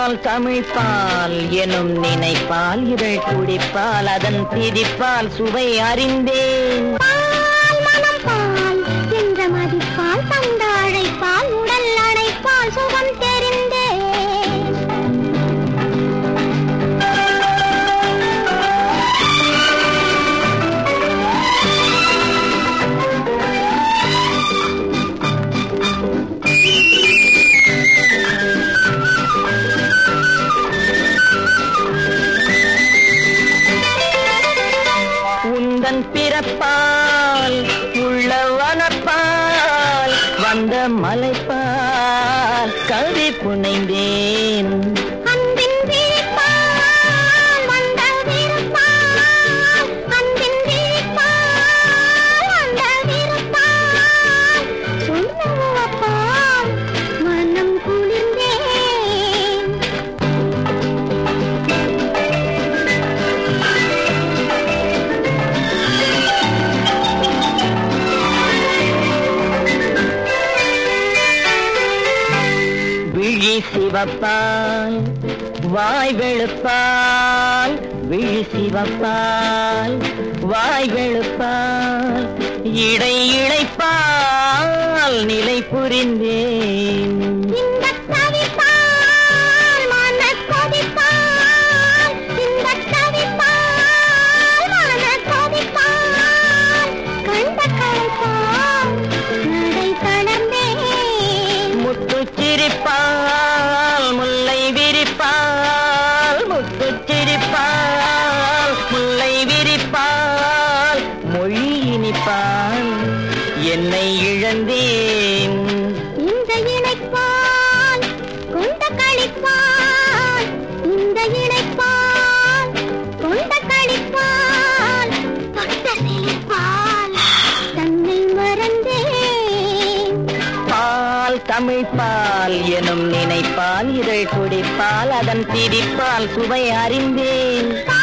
பால் தமிழ் பால் எனும் நினைப்பால் இதழ் குடிப்பால் அதன் திதிப்பால் சுவை அறிந்தேன் பால் மனம் பால் என்ற மதிப்பால் தந்த அழைப்பால் உடல் அணைப்பால் சுகம் தெரிந்தே உந்தன் பிறப்பால் உள்ள வனப்பால் வந்த மலைப்பால் கவி புனைந்தேன் அன்பின் விழிப்பால் வந்த விருப்பால் அன்பின் விழிப்பால் வந்த விருப்பால் சொல்லுவப்பால் மனம் குளிர்ந்தேன் விழி சிவப்பால் வாய் வெளுப்பால் விழி சிவப்பால் வாய் வெளுப்பால் இடை இழைப்பால் நிலை புரிந்தேன் இன்பத் தவிப்பால் மனக் கொதிப்பால் இன்பத் தவிப்பால் மனக் கொதிப்பால் கண்ட களைப்பால் நடை தளர்ந்தேன் முத்து சிரிப்பால் முல்லை விரிப்பால் முத்து சிரிப்பால் முல்லை விரிப்பால் மொழி இனிப்பால் என்னை இழந்தேன் இந்த இணைப்பால் கொண்ட களிப்பால் இந்த இணைப்பால் கொண்ட களிப்பால் தொட்ட சிலிப்பால் தன்னை மறந்தேன் பால் தமிழ் பால் எனும் நினைப்பால் இதழ் குடிப்பால் அதன் திரிப்பால் சுவை அறிந்தேன் பால்